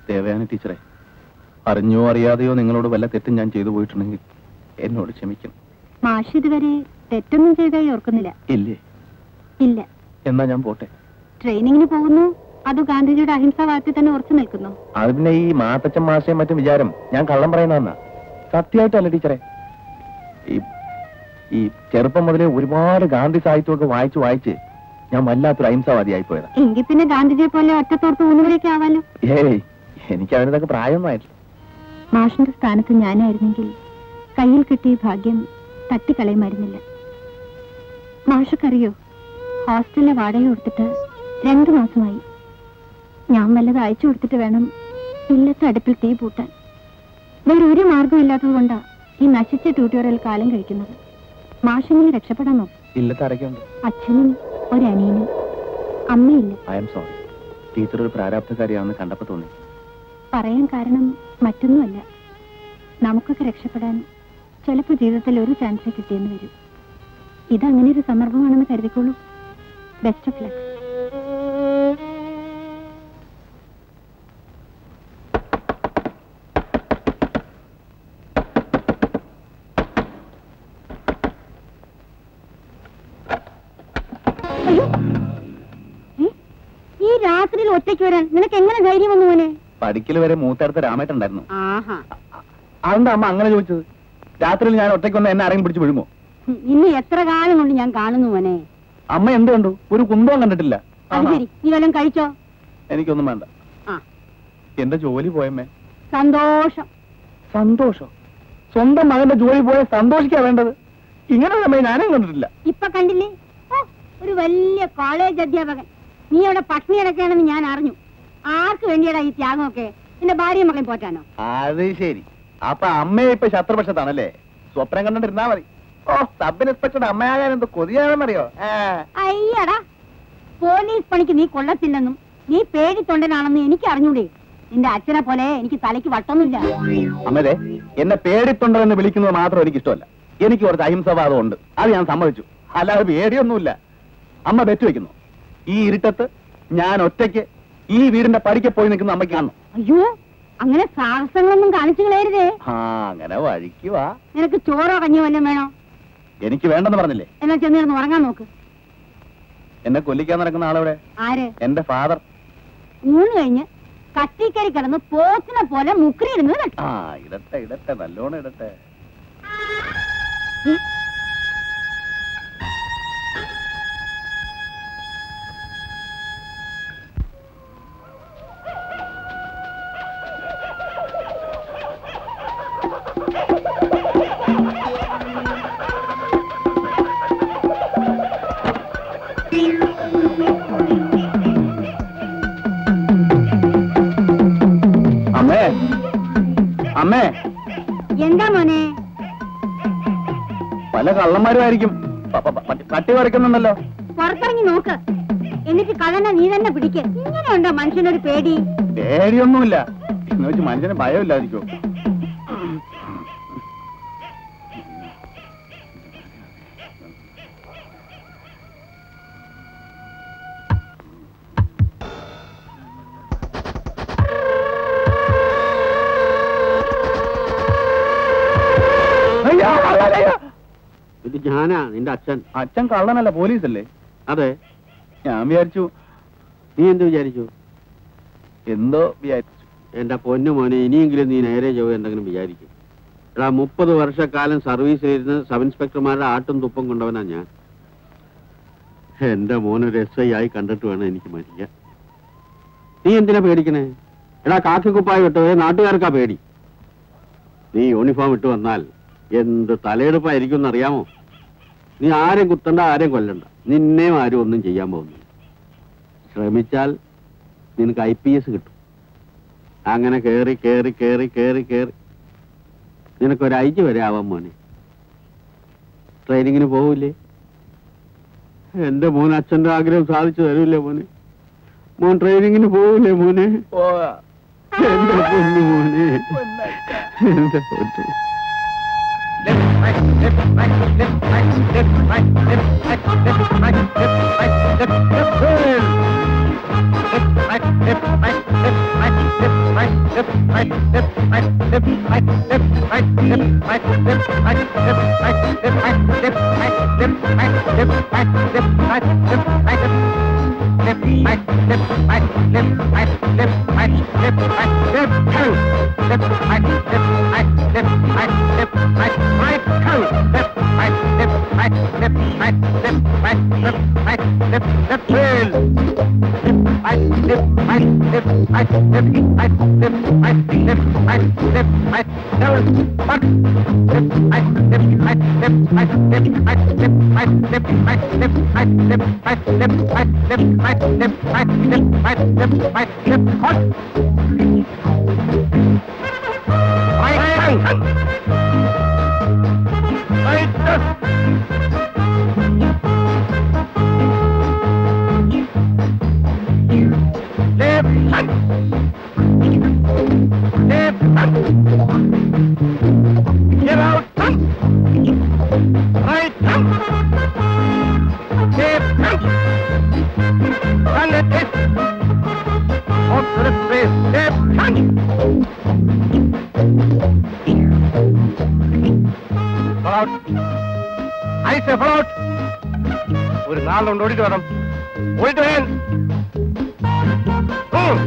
ദേവയാനി ടീച്ചറെ അറിഞ്ഞോ അറിയാതെയോ നിങ്ങളോട് വല്ല തെറ്റും ഞാൻ ചെയ്തു പോയിട്ടുണ്ടെങ്കിൽ എന്നോട് ക്ഷമിക്കണം മാഷ് ഇതുവരെ തെറ്റൊന്നും ചെയ്തായി ഓർക്കുന്നില്ല ഇല്ലേ ഇല്ല എന്നാ ഞാൻ പോട്ടെ ട്രെയിനിങ്ങിന് പോകുന്നു അത് ഗാന്ധിജിയുടെ അഹിംസാവാദത്തിൽ തന്നെ ഉറച്ചു നിൽക്കുന്നു അത് പിന്നെ ഈ മാത്തച്ഛൻ മാഷയും മറ്റും വിചാരം ഞാൻ കള്ളം പറയുന്നതെന്നാ സത്യമായിട്ടല്ല ടീച്ചറെ ഈ ഈ ചെറുപ്പം മുതലേ ഒരുപാട് ഗാന്ധി സാഹിത്യമൊക്കെ വായിച്ച് വായിച്ച് ഞാൻ വല്ലാത്തൊരു അഹിംസാവാദിയായി പോയതാ എങ്കിൽ പിന്നെ ഗാന്ധിജിയെ പോലെ ഒറ്റത്തോർത്ത് ഊന്നുവരേക്ക് ആവാലോ ഏയ് എനിക്ക് അതിനൊക്കെ പ്രായമൊന്നും ആയിട്ടില്ല മാഷിന്റെ സ്ഥാനത്ത് ഞാനായിരുന്നെങ്കിൽ കയ്യിൽ കിട്ടിയ ഭാഗ്യം തട്ടിക്കളയുമായിരുന്നില്ല മാഷക്കറിയോ ഹോസ്റ്റലിലെ വാടക കൊടുത്തിട്ട് രണ്ടു മാസമായി ഞാൻ വല്ലത് അയച്ചു കൊടുത്തിട്ട് വേണം ഇല്ലത്തെ അടുപ്പിൽ തീ പൂട്ടാൻ വേറെ ഒരു മാർഗം ഇല്ലാത്തത് കൊണ്ടാ ഈ നശിച്ച ട്യൂട്ടോറിയൽ കാലം കഴിക്കുന്നത് മാഷെങ്കിലും രക്ഷപ്പെടാൻ നോക്കും ഇല്ലത്തെ അരക്കുണ്ട് അച്ഛനും ഒരനിയനും അമ്മയില്ല ഐ എം സോറി ടീച്ചർ ഒരു പ്രാരാബ്ധക്കാരിയാണെന്ന് കണ്ടപ്പോ തോന്നി പറയാൻ കാരണം മറ്റൊന്നുമല്ല നമുക്കൊക്കെ രക്ഷപ്പെടാൻ ചിലപ്പോൾ ജീവിതത്തിൽ ഒരു ചാൻസേ കിട്ടിയെന്ന് വരും ഇതങ്ങനെ ഒരു സന്ദർഭമാണെന്ന് കരുതിക്കോളൂ ബെസ്റ്റ് ഓഫ് ലക്ക് ഈ രാത്രിയിൽ ഒറ്റയ്ക്ക് വരാൻ നിനക്ക് എങ്ങനെ ധൈര്യം വന്നു മോനെ പഠിക്കൽ വരെ മൂത്തടുത്ത രാമേട്ടുണ്ടായിരുന്നു ആഹാ അതെന്താ അമ്മ അങ്ങനെ ചോദിച്ചത് രാത്രിയിൽ ഞാൻ ഒറ്റയ്ക്ക് വന്ന് എന്നെ ആരെങ്കിലും പിടിച്ച് വിഴുങ്ങോ ഇന്ന് എത്ര കാലം കൊണ്ട് ഞാൻ കാണുന്നു മോനെ അമ്മ എന്ത് കണ്ടു ഒരു കുന്തവും കണ്ടിട്ടില്ല അത് ആഹാ. ശരി നീ വല്ലതും കഴിച്ചോ എനിക്കൊന്നും വേണ്ട ആ എന്റെ ജോലി പോയമ്മേ സന്തോഷം സന്തോഷം സ്വന്തം മകന്റെ ജോലി പോയ സന്തോഷിക്കാ വേണ്ടത് ഇങ്ങനെ ഒരു അമ്മയെ ഞാനും കണ്ടിട്ടില്ല ഇപ്പൊ കണ്ടില്ലേ ഓ, ഒരു വലിയ കോളേജ് അധ്യാപകൻ നീ അവിടെ പട്ടിണി കിടക്കുകയാണെന്ന് ഞാൻ അറിഞ്ഞു ആർക്ക് വേണ്ടിയടാ ഈ ത്യാഗമൊക്കെ നിന്റെ ഭാര്യയും മകളെയും പോറ്റാനോ അത് ശരി അപ്പൊ അമ്മയെ ഇപ്പൊ ശത്രുപക്ഷത്താണല്ലേ സ്വപ്നം കണ്ടിരുന്നാ മതി ഓ സബ് ഇൻസ്പെക്ടറുടെ അമ്മയാകാൻ എന്ത് കൊതിയാണെന്നറിയോ ആ. അയ്യടാ പോലീസ് പണിക്ക് നീ കൊള്ളത്തില്ലെന്നും നീ പേടിത്തൊണ്ടനാണെന്ന് എനിക്ക് അറിഞ്ഞൂടെ നിന്റെ അച്ഛനെ പോലെ എനിക്ക് തലയ്ക്ക് വട്ടൊന്നുമില്ല അമ്മേ എന്നെ പേടിത്തൊണ്ടെന്ന് വിളിക്കുന്നത് മാത്രം എനിക്ക് ഇഷ്ടമല്ല എനിക്ക് കുറച്ച് അഹിംസവാദം ഉണ്ട് അത് ഞാൻ സമ്മതിച്ചു അല്ലാതെ പേടിയൊന്നുമില്ല അമ്മ ബെറ്റ് വെക്കുന്നു ഈ ഇരുട്ടത്ത് ഞാൻ ഒറ്റയ്ക്ക് ഈ വീടിന്റെ പടിക്ക് പോയി നിൽക്കുന്ന അമ്മയ്ക്ക് കാണുന്നു അയ്യോ അങ്ങനെ സാഹസങ്ങളൊന്നും കാണിച്ചു കളയരുതേ ആ അങ്ങനെ വഴിക്കുവാ നിനക്ക് ചോറോ കഞ്ഞിയോ വല്ലതും വേണോ എനിക്ക് വേണ്ടെന്ന് പറഞ്ഞില്ലേ എന്നാ ചെന്നിരുന്ന് ഉറങ്ങാൻ നോക്ക് എന്നെ കൊല്ലിക്കാൻ നടക്കുന്ന ആളെവിടെ ആര് എന്റെ ഫാദർ ഊണ് കഴിഞ്ഞ് കട്ടിക്കരി കിടന്ന് പോത്തിനെ പോലെ മുക്കറിയിടുന്നത് കണ്ടു ആ ഇടട്ടെ ഇടട്ടെ നല്ലോണം ഇടട്ടെ അമ്മേ അമ്മേ എന്താ മോനെ പല കള്ളന്മാരുമായിരിക്കും പ- പ- പ- പട്ടി പറിക്കുന്നുണ്ടല്ലോ പുറത്തിറങ്ങി നോക്ക് എന്നിട്ട് കള്ളനെ നീ തന്നെ പിടിക്ക് ഇങ്ങനെയുണ്ടോ മനുഷ്യനൊരു പേടി പേടിയൊന്നുമില്ല എന്ന് വെച്ച് മനുഷ്യന് ഭയമില്ലാതിരിക്കും അയ്യോ, കള്ളനയ്യോ. ഇത് ഞാനാ നിന്റെ അച്ഛൻ അച്ഛൻ കള്ളനല്ല പോലീസല്ലേ അതെ ഞാൻ വിചാരിച്ചു നീ എന്ത് വിചാരിച്ചു എന്തോ വിചാരിച്ചു എന്റെ പൊന്നു മോനെ ഇനിയെങ്കിലും നീ നേരെ ചൊവ്വ എന്തെങ്കിലും വിചാരിക്കും എടാ മുപ്പത് വർഷക്കാലം സർവീസിലിരുന്ന് സബ് ഇൻസ്പെക്ടർമാരുടെ ആട്ടും തുപ്പും കൊണ്ടവനാ ഞാൻ എന്റെ മോനൊരു എസ് ഐ ആയി കണ്ടിട്ട് വേണം എനിക്ക് മരിക്കാൻ നീ എന്തിനാ പേടിക്കണേ എടാ കാക്കിക്കുപ്പായി വിട്ടത് നാട്ടുകാർക്കാ പേടി നീ യൂണിഫോം ഇട്ട് വന്നാൽ എന്ത് തലയെടുപ്പായിരിക്കും എന്നറിയാമോ നീ ആരെയും കുത്തണ്ട ആരെയും കൊല്ലണ്ട നിന്നെയും ആരും ഒന്നും ചെയ്യാൻ പോകുന്നില്ല ശ്രമിച്ചാൽ നിനക്ക് ഐ പി എസ് കിട്ടും അങ്ങനെ കേറി കേറി കേറി കേറി കേറി നിനക്കൊരു ഐ ജി വരെ ആവാൻ മോനെ ട്രെയിനിങ്ങിന് പോവില്ലേ എന്റെ മോൻ അച്ഛന്റെ ആഗ്രഹം സാധിച്ചു തരൂല്ലേ മോനെ മോൻ ട്രെയിനിങ്ങിന് പോവില്ലേ മോനെ പോവാ എന്റെ പൊന്നു മോനെ എന്റെ പൊന്നു Left, right, left, right, left, right, left, right, left, right, left, right, left, right, left, right, left, right, left, right, right, left, right, left, right, left, right, left, right, left, right, left, right, left, right, left, right, left, right, left, right, left, right, left, right, left. Left, right, left, right, left, right, left, right, left, right, left, turn. Left, right, left, right, left, right, left, right, right, turn. Left, right, left, right, left, right, left, right, left, right, left, left, trail. Left, right, left, right, left, right, left, right, left, right, left, right, left, right, turn. Back. Left, right, left, right, left, right, left, right, left, right, left, right, left, right, left, right, left, right, left, right, left, right, left, right, left, right, left, hot. Right hand. Right left. Left hand. Left hand. Get out hand. Right hand. Left hand. And it is. Off to the face. Left hand. Fall out. I say fall out. ഒരു നാളുകൊണ്ട് ഓടിട്ട് വേണം ഓടിട്ട് വരാൻ ഉം.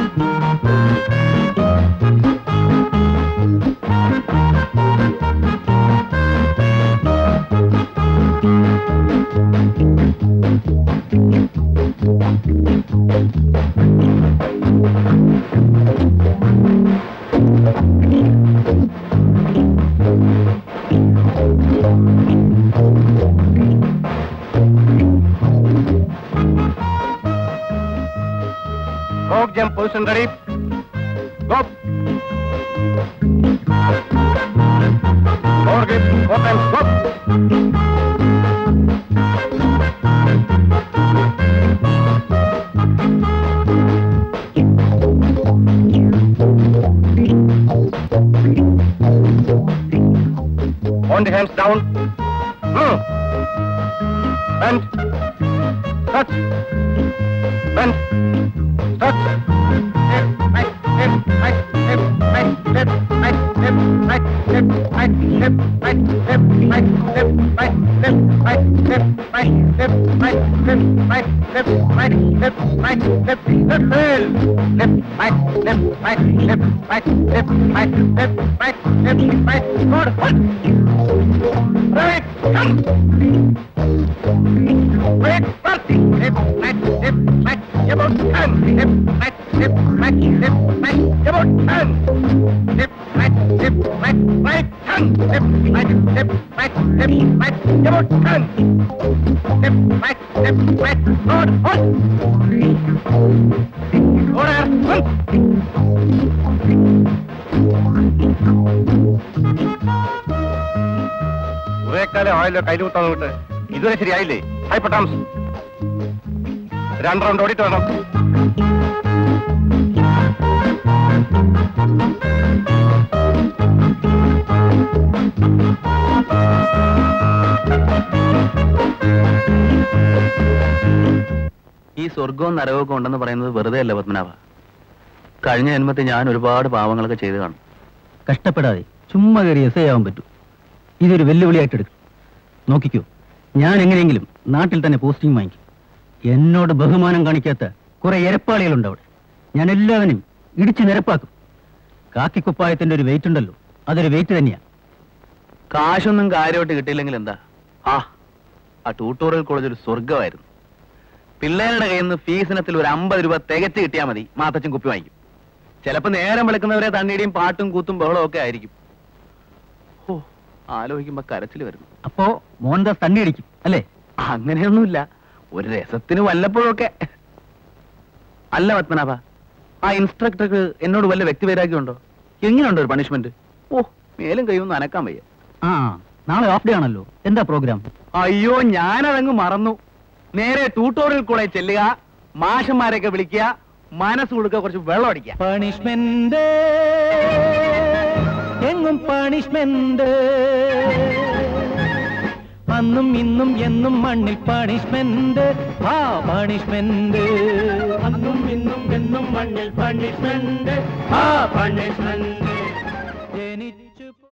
Frog jump position ready. Go. Four grip, four times, go. On the hands down. Hmm. Bend. Touch. Bend. Touch. Left, right, left, right, left, right, left, right, left, right, left, right, left, right, left, right, left, right, left, right, left, right, left, right, left, right, left, right, left, right, left, left, rail. Left, right, left, right, left, right, left, right, left, right, left, right, good, hold. Right, come. Break, first, left, right, left, right, about turn, left, right, left, right, left, right, about turn. Left, right, left, right, right, turn, left, right, left, right, left, right, about turn. Left, right, left, right, good, hold. Order, hold. കുറേക്കാലം ആയല്ലോ കയ്യിൽ കുത്താൻ വിട്ട് ഇതുവരെ ശരിയായില്ലേ ഹൈപ്പട്ടാംസ് രണ്ട് round ഓടിട്ട് വേണം ഈ സ്വർഗവും നരകവും ഉണ്ടെന്ന് പറയുന്നത് വെറുതെ അല്ല പത്മനാഭ കഴിഞ്ഞ ജന്മത്തിൽ ഞാൻ ഒരുപാട് പാവങ്ങളൊക്കെ ചെയ്തു കാണും കഷ്ടപ്പെടാതെ ചുമ്മാ കയറി എസ് ആവാൻ പറ്റൂ ഇതൊരു വെല്ലുവിളിയായിട്ട് എടുക്കും നോക്കിക്കോ ഞാൻ എങ്ങനെയെങ്കിലും നാട്ടിൽ തന്നെ പോസ്റ്റിംഗ് വാങ്ങിക്കും എന്നോട് ബഹുമാനം കാണിക്കാത്ത കുറെ എരപ്പാളികളുണ്ട് അവിടെ ഞാൻ എല്ലാവരും ഇടിച്ചു നിരപ്പാക്കും കാക്കിക്കുപ്പായത്തിന്റെ ഒരു വെയിറ്റ് ഉണ്ടല്ലോ അതൊരു വെയിറ്റ് തന്നെയാ കാശൊന്നും കാര്യമായിട്ട് കിട്ടിയില്ലെങ്കിൽ എന്താ ആ ആ ട്യൂട്ടോറിയൽ കോളേജ് ഒരു സ്വർഗമായിരുന്നു പിള്ളേരുടെ കയ്യിൽ നിന്ന് ഫീസ് ഇനത്തിൽ ഒരു അമ്പത് രൂപ തികച്ച് കിട്ടിയാൽ മതി മാത്തച്ഛൻ കുപ്പി വാങ്ങിക്കും ചിലപ്പോ നേരം വിളിക്കുന്നവരെ തണ്ണിയുടെയും പാട്ടും കൂത്തും ബഹളവും ഒക്കെ ആയിരിക്കും ഓ ആലോചിക്കുമ്പോ കരച്ചിൽ വരുന്നു അപ്പോ മോഹൻദാസ് തന്നെ അടിക്കും അല്ലേ അങ്ങനെയൊന്നുമില്ല ഒരു രസത്തിന് വല്ലപ്പോഴൊക്കെ അല്ല പത്മനാഭ ആ ഇൻസ്ട്രക്ടർക്ക് എന്നോട് വല്ല വ്യക്തിവൈരാഗ്യമുണ്ടോ എങ്ങനെയുണ്ട് ഒരു പണിഷ്മെന്റ് ഓ മേലും കൈയൊന്നും അനക്കാൻ വയ്യ ആ നാളെ ഓഫ് ഡേ ആണല്ലോ എന്താ പ്രോഗ്രാം അയ്യോ ഞാനതങ്ങ് മറന്നു നേരെ ട്യൂട്ടോറിയൽ കോളേജ് ചെല്ലുക മാഷന്മാരെയൊക്കെ വിളിക്കുക മനസ്സ് കൊടുക്കുക കുറച്ച് വെള്ളം അടിക്കുക പണിഷ്മെന്റ് എങ്ങും പണിഷ്മെന്റ് അന്നും ഇന്നും എന്നും മണ്ണിൽ പണിഷ്മെന്റ് ആ പണിഷ്മെന്റ് അന്നും ഇന്നും എന്നും മണ്ണിൽ പണിഷ്മെന്റ് ആ പണിഷ്മെന്റ്